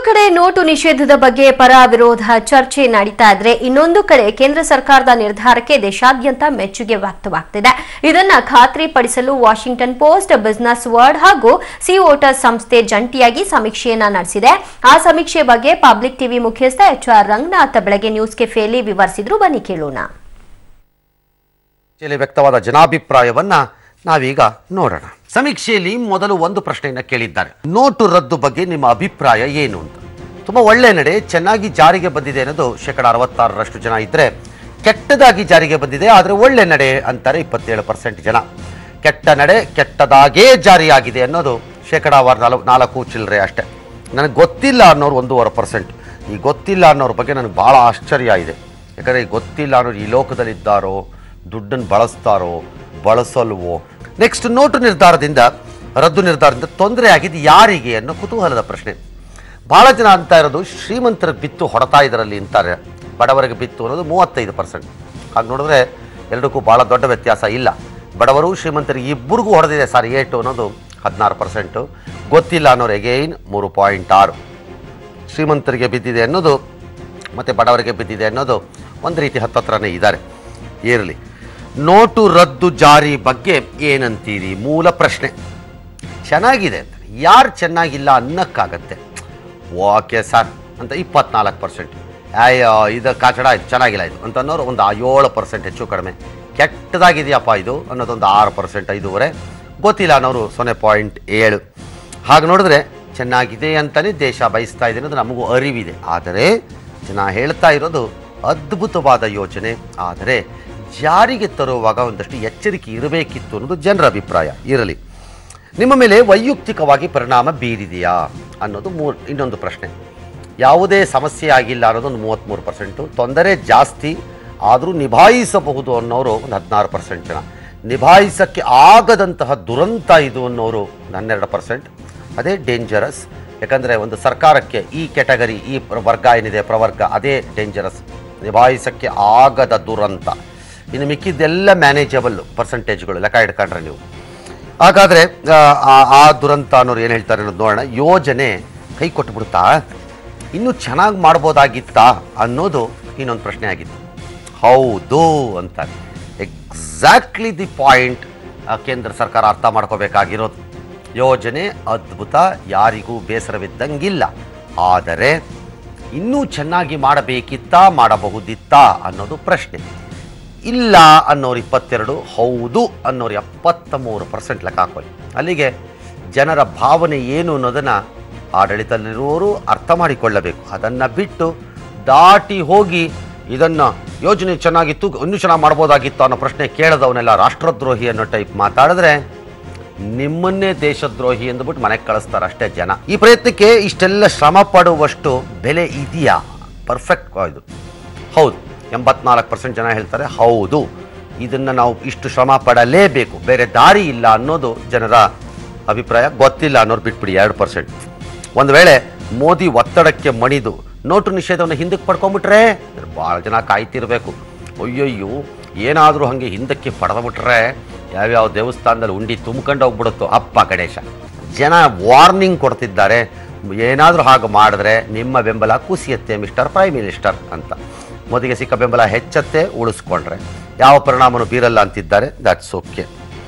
ಕಡೆ ನೋಟು ನಿಷೇಧದ ಬಗ್ಗೆ ಪರ ವಿರೋಧ ಚರ್ಚೆ ನಡೀತಾ ಇದ್ರೆ ಇನ್ನೊಂದು ಕಡೆ ಕೇಂದ್ರ ಸರ್ಕಾರದ ನಿರ್ಧಾರಕ್ಕೆ ದೇಶಾದ್ಯಂತ ಮೆಚ್ಚುಗೆ ವ್ಯಕ್ತವಾಗ್ತಿದೆ ಇದನ್ನ ಖಾತ್ರಿಪಡಿಸಲು ವಾಷಿಂಗ್ಟನ್ ಪೋಸ್ಟ್ ಬಿಸಿನೆಸ್ ವರ್ಡ್ ಹಾಗೂ ಸಿ ವೋಟರ್ಸ್ ಸಂಸ್ಥೆ ಜಂಟಿಯಾಗಿ ಸಮೀಕ್ಷೆಯನ್ನ ನಡೆಸಿದೆ ಆ ಸಮೀಕ್ಷೆ ಬಗ್ಗೆ ಪಬ್ಲಿಕ್ ಟಿವಿ ಮುಖ್ಯಸ್ಥ ಎಚ್ ಆರ್ ರಂಗನಾಥ್ ಬೆಳಗ್ಗೆ ನ್ಯೂಸ್ ಕೆಫೆಯಲ್ಲಿ ವಿವರಿಸಿದ್ರು ಬನ್ನಿ ಕೇಳೋಣ ಸಮೀಕ್ಷೆಯಲ್ಲಿ ವ್ಯಕ್ತವಾದ ಜನಾಭಿಪ್ರಾಯವನ್ನ ನಾವೀಗ ನೋಡೋಣ ಸಮೀಕ್ಷೆಯಲ್ಲಿ ಮೊದಲು ಒಂದು ಪ್ರಶ್ನೆಯನ್ನ ಕೇಳಿದ್ದಾರೆ ನೋಟು ರದ್ದು ಬಗ್ಗೆ ನಿಮ್ಮ ಅಭಿಪ್ರಾಯ ಏನು ಅಂತ ತುಂಬಾ ಒಳ್ಳೆ ನಡೆ ಚೆನ್ನಾಗಿ ಜಾರಿಗೆ ಬಂದಿದೆ ಅನ್ನೋದು ಶೇಕಡ ಅರವತ್ತಾರರಷ್ಟು ಜನ ಇದ್ರೆ ಕೆಟ್ಟದಾಗಿ ಜಾರಿಗೆ ಬಂದಿದೆ ಆದರೆ ಒಳ್ಳೆ ನಡೆ ಅಂತಾರೆ ಇಪ್ಪತ್ತೇಳು ಪರ್ಸೆಂಟ್ ಜನ ಕೆಟ್ಟ ನಡೆ ಕೆಟ್ಟದಾಗೇ ಜಾರಿಯಾಗಿದೆ ಅನ್ನೋದು ಶೇಕಡ ನಾಲ್ಕು ನಾಲ್ಕು ಚಿಲ್ಲರೆ ಅಷ್ಟೇ ನನಗೆ ಗೊತ್ತಿಲ್ಲ ಅನ್ನೋರು ಒಂದೂವರೆ ಪರ್ಸೆಂಟ್ ಈ ಗೊತ್ತಿಲ್ಲ ಅನ್ನೋರ ಬಗ್ಗೆ ನನಗೆ ಭಾಳ ಆಶ್ಚರ್ಯ ಇದೆ ಯಾಕಂದರೆ ಈ ಗೊತ್ತಿಲ್ಲ ಅನ್ನೋರು ಈ ಲೋಕದಲ್ಲಿದ್ದಾರೋ ದುಡ್ಡನ್ನು ಬಳಸ್ತಾರೋ ಬಳಸಲ್ವೋ ನೆಕ್ಸ್ಟ್ ನೋಟು ನಿರ್ಧಾರದಿಂದ ರದ್ದು ನಿರ್ಧಾರದಿಂದ ತೊಂದರೆ ಆಗಿದ್ದು ಯಾರಿಗೆ ಅನ್ನೋ ಕುತೂಹಲದ ಪ್ರಶ್ನೆ ಭಾಳ ಜನ ಅಂತ ಇರೋದು ಶ್ರೀಮಂತರ ಬಿತ್ತು ಹೊಡೆತಾ ಇದರಲ್ಲಿ ಅಂತಾರೆ ಬಡವರಿಗೆ ಬಿತ್ತು ಅನ್ನೋದು ಮೂವತ್ತೈದು ಪರ್ಸೆಂಟ್ ಹಾಗೆ ನೋಡಿದ್ರೆ ಎರಡಕ್ಕೂ ಭಾಳ ದೊಡ್ಡ ವ್ಯತ್ಯಾಸ ಇಲ್ಲ ಬಡವರು ಶ್ರೀಮಂತರಿಗೆ ಇಬ್ಬರಿಗೂ ಹೊಡೆದಿದೆ ಸರ್ ಏಟು ಅನ್ನೋದು ಹದಿನಾರು ಪರ್ಸೆಂಟು ಗೊತ್ತಿಲ್ಲ ಅನ್ನೋರು ಎಗೈನ್ ಮೂರು ಪಾಯಿಂಟ್ ಆರು ಶ್ರೀಮಂತರಿಗೆ ಬಿದ್ದಿದೆ ಅನ್ನೋದು ಮತ್ತು ಬಡವರಿಗೆ ಬಿದ್ದಿದೆ ಅನ್ನೋದು ಒಂದು ರೀತಿ ಹತ್ತತ್ರನೇ ಇದ್ದಾರೆ ಇರಲಿ ನೋಟು ರದ್ದು ಜಾರಿ ಬಗ್ಗೆ ಏನಂತೀರಿ ಮೂಲ ಪ್ರಶ್ನೆ ಚೆನ್ನಾಗಿದೆ ಅಂತ ಯಾರು ಚೆನ್ನಾಗಿಲ್ಲ ಅನ್ನಕ್ಕಾಗತ್ತೆ ಓಕೆ ಸರ್ ಅಂತ ಇಪ್ಪತ್ನಾಲ್ಕು ಪರ್ಸೆಂಟ್ ಅಯ್ಯೋ ಇದು ಕಾಚಡ ಆಯ್ತು ಚೆನ್ನಾಗಿಲ್ಲ ಇದು ಅಂತ ಅನ್ನೋರು ಒಂದು ಏಳು ಪರ್ಸೆಂಟ್ ಹೆಚ್ಚು ಕಡಿಮೆ ಕೆಟ್ಟದಾಗಿದೆಯಪ್ಪ ಇದು ಅನ್ನೋದೊಂದು ಆರು ಪರ್ಸೆಂಟ್ ಐದೂವರೆ ಗೊತ್ತಿಲ್ಲ ಅನ್ನೋರು ಸೊನ್ನೆ ಪಾಯಿಂಟ್ ಏಳು ಹಾಗೆ ನೋಡಿದ್ರೆ ಚೆನ್ನಾಗಿದೆ ಅಂತಲೇ ದೇಶ ಬಯಸ್ತಾ ಇದೆ ಅನ್ನೋದು ನಮಗೂ ಅರಿವಿದೆ ಆದರೆ ಜನ ಹೇಳ್ತಾ ಇರೋದು ಅದ್ಭುತವಾದ ಯೋಜನೆ ಆದರೆ ಜಾರಿಗೆ ತರುವಾಗ ಒಂದಷ್ಟು ಎಚ್ಚರಿಕೆ ಇರಬೇಕಿತ್ತು ಅನ್ನೋದು ಜನರ ಅಭಿಪ್ರಾಯ ಇರಲಿ ನಿಮ್ಮ ಮೇಲೆ ವೈಯಕ್ತಿಕವಾಗಿ ಪರಿಣಾಮ ಬೀರಿದೆಯಾ ಅನ್ನೋದು ಮೂರ್ ಇನ್ನೊಂದು ಪ್ರಶ್ನೆ ಯಾವುದೇ ಸಮಸ್ಯೆ ಆಗಿಲ್ಲ ಅನ್ನೋದು ಒಂದು ಮೂವತ್ತ್ಮೂರು ಪರ್ಸೆಂಟು ತೊಂದರೆ ಜಾಸ್ತಿ ಆದರೂ ನಿಭಾಯಿಸಬಹುದು ಅನ್ನೋರು ಒಂದು ಹದಿನಾರು ಪರ್ಸೆಂಟ್ ಜನ ನಿಭಾಯಿಸಕ್ಕೆ ಆಗದಂತಹ ದುರಂತ ಇದು ಅನ್ನೋರು ಒಂದು ಹನ್ನೆರಡು ಪರ್ಸೆಂಟ್ ಅದೇ ಡೇಂಜರಸ್ ಯಾಕಂದರೆ ಒಂದು ಸರ್ಕಾರಕ್ಕೆ ಈ ಕೆಟಗರಿ ಈ ಪ್ರ- ವರ್ಗ ಏನಿದೆ ಪ್ರವರ್ಗ ಅದೇ ಡೇಂಜರಸ್ ನಿಭಾಯಿಸಕ್ಕೆ ಆಗದ ದುರಂತ ಇನ್ನು ಮಿಕ್ಕಿದ್ದೆಲ್ಲ ಮ್ಯಾನೇಜಬಲ್ ಪರ್ಸೆಂಟೇಜ್ಗಳು ಲೆಕ್ಕ ಇಟ್ಕೊಂಡ್ರೆ ನೀವು ಹಾಗಾದರೆ ಆ ದುರಂತ ಅನ್ನೋರು ಏನು ಹೇಳ್ತಾರೆ ಅನ್ನೋದು ನೋಡೋಣ ಯೋಜನೆ ಕೈ ಕೊಟ್ಬಿಡುತ್ತಾ ಇನ್ನೂ ಚೆನ್ನಾಗಿ ಮಾಡ್ಬೋದಾಗಿತ್ತಾ ಅನ್ನೋದು ಇನ್ನೊಂದು ಪ್ರಶ್ನೆ ಆಗಿತ್ತು ಹೌದು ಅಂತಾರೆ ಎಕ್ಸಾಕ್ಟ್ಲಿ ದಿ ಪಾಯಿಂಟ್ ಕೇಂದ್ರ ಸರ್ಕಾರ ಅರ್ಥ ಮಾಡ್ಕೋಬೇಕಾಗಿರೋದು ಯೋಜನೆ ಅದ್ಭುತ ಯಾರಿಗೂ ಬೇಸರವಿದ್ದಂಗಿಲ್ಲ ಆದರೆ ಇನ್ನೂ ಚೆನ್ನಾಗಿ ಮಾಡಬೇಕಿತ್ತಾ ಮಾಡಬಹುದಿತ್ತಾ ಅನ್ನೋದು ಪ್ರಶ್ನೆ ಇಲ್ಲ ಅನ್ನೋರು ಇಪ್ಪತ್ತೆರಡು ಹೌದು ಅನ್ನೋರು ಎಪ್ಪತ್ತ ಮೂರು ಪರ್ಸೆಂಟ್ ಲೆಕ್ಕ ಹಾಕೊಳ್ಳಿ ಅಲ್ಲಿಗೆ ಜನರ ಭಾವನೆ ಏನು ಅನ್ನೋದನ್ನು ಆಡಳಿತದಲ್ಲಿರುವವರು ಅರ್ಥ ಮಾಡಿಕೊಳ್ಳಬೇಕು ಅದನ್ನು ಬಿಟ್ಟು ದಾಟಿ ಹೋಗಿ ಇದನ್ನು ಯೋಜನೆ ಚೆನ್ನಾಗಿತ್ತು ಇನ್ನೂ ಚೆನ್ನಾಗಿ ಮಾಡ್ಬೋದಾಗಿತ್ತು ಅನ್ನೋ ಪ್ರಶ್ನೆ ಕೇಳದವನ್ನೆಲ್ಲ ರಾಷ್ಟ್ರದ್ರೋಹಿ ಅನ್ನೋ ಟೈಪ್ ಮಾತಾಡಿದ್ರೆ ನಿಮ್ಮನ್ನೇ ದೇಶದ್ರೋಹಿ ಎಂದುಬಿಟ್ಟು ಮನೆಗೆ ಕಳಿಸ್ತಾರೆ ಅಷ್ಟೇ ಜನ ಈ ಪ್ರಯತ್ನಕ್ಕೆ ಇಷ್ಟೆಲ್ಲ ಶ್ರಮ ಪಡುವಷ್ಟು ಬೆಲೆ ಇದೆಯಾ ಪರ್ಫೆಕ್ಟ್ ಇದು ಹೌದು ಎಂಬತ್ನಾಲ್ಕು ಪರ್ಸೆಂಟ್ ಜನ ಹೇಳ್ತಾರೆ ಹೌದು ಇದನ್ನು ನಾವು ಇಷ್ಟು ಶ್ರಮ ಪಡಲೇಬೇಕು ಬೇರೆ ದಾರಿ ಇಲ್ಲ ಅನ್ನೋದು ಜನರ ಅಭಿಪ್ರಾಯ ಗೊತ್ತಿಲ್ಲ ಅನ್ನೋರು ಬಿಟ್ಬಿಡಿ ಎರಡು ಪರ್ಸೆಂಟ್ ಒಂದು ವೇಳೆ ಮೋದಿ ಒತ್ತಡಕ್ಕೆ ಮಣಿದು ನೋಟು ನಿಷೇಧವನ್ನು ಹಿಂದಕ್ಕೆ ಪಡ್ಕೊಂಬಿಟ್ರೆ ಭಾಳ ಜನ ಕಾಯ್ತಿರ್ಬೇಕು ಅಯ್ಯಯ್ಯೋ ಏನಾದರೂ ಹಾಗೆ ಹಿಂದಕ್ಕೆ ಪಡೆದ್ಬಿಟ್ರೆ ಯಾವ್ಯಾವ ದೇವಸ್ಥಾನದಲ್ಲಿ ಉಂಡಿ ತುಂಬ್ಕೊಂಡು ಹೋಗ್ಬಿಡುತ್ತೋ ಅಪ್ಪ ಗಣೇಶ ಜನ ವಾರ್ನಿಂಗ್ ಕೊಡ್ತಿದ್ದಾರೆ ಏನಾದರೂ ಹಾಗೆ ಮಾಡಿದ್ರೆ ನಿಮ್ಮ ಬೆಂಬಲ ಕುಸಿಯತ್ತೆ ಮಿಸ್ಟರ್ ಪ್ರೈಮ್ ಮಿನಿಸ್ಟರ್ ಅಂತ ಮೋದಿಗೆ ಸಿಕ್ಕ ಬೆಂಬಲ ಹೆಚ್ಚತ್ತೆ ಉಳಿಸ್ಕೊಂಡ್ರೆ ಯಾವ ಪರಿಣಾಮನೂ ಬೀರಲ್ಲ ಅಂತಿದ್ದಾರೆ ದಟ್ಸ್ ಓಕೆ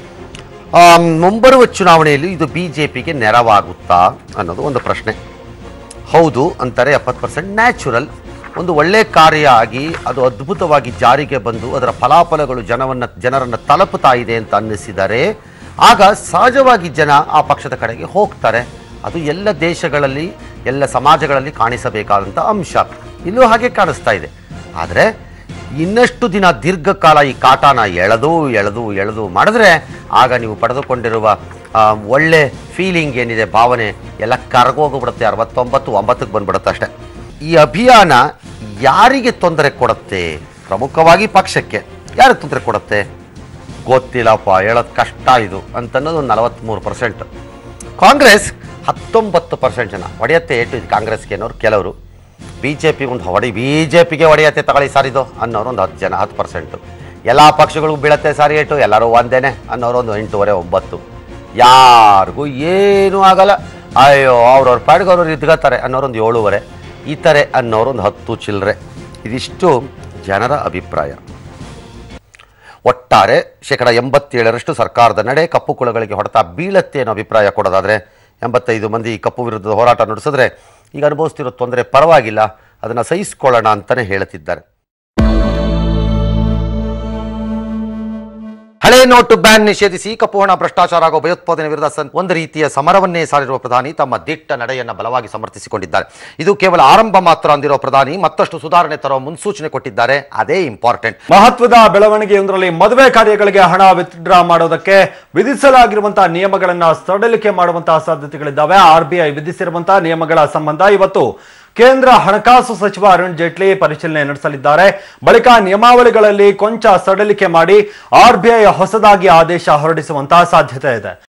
ಮುಂಬರುವ ಚುನಾವಣೆಯಲ್ಲಿ ಇದು ಬಿ ಜೆ ಪಿಗೆ ನೆರವಾಗುತ್ತಾ ಅನ್ನೋದು ಒಂದು ಪ್ರಶ್ನೆ ಹೌದು ಅಂತಾರೆ ಎಪ್ಪತ್ತು ಪರ್ಸೆಂಟ್ ನ್ಯಾಚುರಲ್ ಒಂದು ಒಳ್ಳೆ ಕಾರ್ಯ ಆಗಿ ಅದು ಅದ್ಭುತವಾಗಿ ಜಾರಿಗೆ ಬಂದು ಅದರ ಫಲಾಫಲಗಳು ಜನವನ್ನು ಜನರನ್ನು ತಲುಪುತ್ತಾ ಇದೆ ಅಂತ ಅನ್ನಿಸಿದರೆ ಆಗ ಸಹಜವಾಗಿ ಜನ ಆ ಪಕ್ಷದ ಕಡೆಗೆ ಹೋಗ್ತಾರೆ ಅದು ಎಲ್ಲ ದೇಶಗಳಲ್ಲಿ ಎಲ್ಲ ಸಮಾಜಗಳಲ್ಲಿ ಕಾಣಿಸಬೇಕಾದಂಥ ಅಂಶ ಇಲ್ಲೂ ಹಾಗೆ ಕಾಣಿಸ್ತಾ ಇದೆ ಆದರೆ ಇನ್ನಷ್ಟು ದಿನ ದೀರ್ಘಕಾಲ ಈ ಕಾಟಾನ ಎಳೆದು ಎಳೆದು ಎಳೆದು ಮಾಡಿದ್ರೆ ಆಗ ನೀವು ಪಡೆದುಕೊಂಡಿರುವ ಆ, ಒಳ್ಳೆ ಫೀಲಿಂಗ್ ಏನಿದೆ ಭಾವನೆ ಎಲ್ಲ ಕರಗೋಗ್ಬಿಡುತ್ತೆ ಅರವತ್ತೊಂಬತ್ತು ಒಂಬತ್ತಕ್ಕೆ ಬಂದ್ಬಿಡುತ್ತೆ ಅಷ್ಟೇ ಈ ಅಭಿಯಾನ ಯಾರಿಗೆ ತೊಂದರೆ ಕೊಡುತ್ತೆ ಪ್ರಮುಖವಾಗಿ ಪಕ್ಷಕ್ಕೆ ಯಾರಿಗೆ ತೊಂದರೆ ಕೊಡುತ್ತೆ ಗೊತ್ತಿಲ್ಲಪ್ಪ ಹೇಳೋದು ಕಷ್ಟ ಇದು ಅಂತನ್ನೋದು ಒಂದು ನಲವತ್ತ್ಮೂರು ಪರ್ಸೆಂಟ್ ಕಾಂಗ್ರೆಸ್ ಹತ್ತೊಂಬತ್ತು ಪರ್ಸೆಂಟ್ ಜನ ಹೊಡೆಯತ್ತೆ ಏಟು ಇದು ಕಾಂಗ್ರೆಸ್ಗೆ ಅನ್ನೋರು ಕೆಲವರು ಬಿ ಜೆ ಪಿ ಒಂದು ಹೊಡಿ ಬಿ ಜೆ ಪಿಗೆ ಹೊಡೆಯತ್ತೆ ತಗೊಳ್ಳಿ ಸರ್ ಇದು ಅನ್ನೋರು ಒಂದು ಹತ್ತು ಜನ ಹತ್ತು ಪರ್ಸೆಂಟು ಎಲ್ಲ ಪಕ್ಷಗಳಿಗೂ ಬೀಳತ್ತೆ ಸರ್ ಏಟು ಎಲ್ಲರೂ ಒಂದೇನೆ ಅನ್ನೋರು ಒಂದು ಎಂಟೂವರೆ ಒಂಬತ್ತು ಯಾರಿಗೂ ಏನೂ ಆಗಲ್ಲ ಅಯ್ಯೋ ಅವ್ರವ್ರ ಪಾಡ್ಗೆ ಅವ್ರವ್ರು ಇದ್ಕೋತಾರೆ ಅನ್ನೋರೊಂದು ಏಳುವರೆ ಇತರೆ ಅನ್ನೋರೊಂದು ಹತ್ತು ಚಿಲ್ಲರೆ ಇದಿಷ್ಟು ಜನರ ಅಭಿಪ್ರಾಯ ಒಟ್ಟಾರೆ ಶೇಕಡ ಎಂಬತ್ತೇಳರಷ್ಟು ಸರ್ಕಾರದ ನಡೆ ಕಪ್ಪು ಕುಳಗಳಿಗೆ ಹೊಡೆತ ಬೀಳತ್ತೆ ಅನ್ನೋ ಅಭಿಪ್ರಾಯ ಕೊಡೋದಾದರೆ ಎಂಬತ್ತೈದು ಮಂದಿ ಕಪ್ಪು ವಿರುದ್ಧದ ಹೋರಾಟ ನಡೆಸಿದ್ರೆ ಈಗ ಅನುಭವಿಸ್ತಿರೋ ತೊಂದರೆ ಪರವಾಗಿಲ್ಲ ಅದನ್ನು ಸಹಿಸ್ಕೊಳ್ಳೋಣ ಅಂತಲೇ ಹೇಳುತ್ತಿದ್ದಾರೆ ಹಳೆ ನೋಟು ಬ್ಯಾನ್ ನಿಷೇಧಿಸಿ ಕಪ್ಪು ಹಣ ಭ್ರಷ್ಟಾಚಾರ ಹಾಗೂ ಭಯೋತ್ಪಾದನೆ ವಿರುದ್ಧ ಸನ್- ಒಂದು ರೀತಿಯ ಸಮರವನ್ನೇ ಸಾರಿರುವ ಪ್ರಧಾನಿ ತಮ್ಮ ದಿಟ್ಟ ನಡೆಯನ್ನು ಬಲವಾಗಿ ಸಮರ್ಥಿಸಿಕೊಂಡಿದ್ದಾರೆ ಇದು ಕೇವಲ ಆರಂಭ ಮಾತ್ರ ಅಂದಿರೋ ಪ್ರಧಾನಿ ಮತ್ತಷ್ಟು ಸುಧಾರಣೆ ತರುವ ಮುನ್ಸೂಚನೆ ಕೊಟ್ಟಿದ್ದಾರೆ ಅದೇ ಇಂಪಾರ್ಟೆಂಟ್ ಮಹತ್ವದ ಬೆಳವಣಿಗೆಯೊಂದರಲ್ಲಿ ಮದುವೆ ಕಾರ್ಯಗಳಿಗೆ ಹಣ ವಿತ್ಡ್ರಾ ಮಾಡೋದಕ್ಕೆ ವಿಧಿಸಲಾಗಿರುವಂತಹ ನಿಯಮಗಳನ್ನ ಸಡಿಲಿಕೆ ಮಾಡುವಂತಹ ಸಾಧ್ಯತೆಗಳಿದ್ದಾವೆ ಆರ್ ಬಿ ಐ ವಿಧಿಸಿರುವಂತಹ ನಿಯಮಗಳ ಸಂಬಂಧ ಇವತ್ತು ಕೇಂದ್ರ ಹಣಕಾಸು ಸಚಿವ ಅರುಣ್ ಜೇಟ್ಲಿ ಪರಿಶೀಲನೆ ನಡೆಸಲಿದ್ದಾರೆ ಬಳಿಕ ನಿಯಮಾವಳಿಗಳಲ್ಲಿ ಕೊಂಚ ಸಡಿಲಿಕೆ ಮಾಡಿ ಆರ್ ಬಿ ಐ ಹೊಸದಾಗಿ ಆದೇಶ ಹೊರಡಿಸುವಂತಹ ಸಾಧ್ಯತೆ ಇದೆ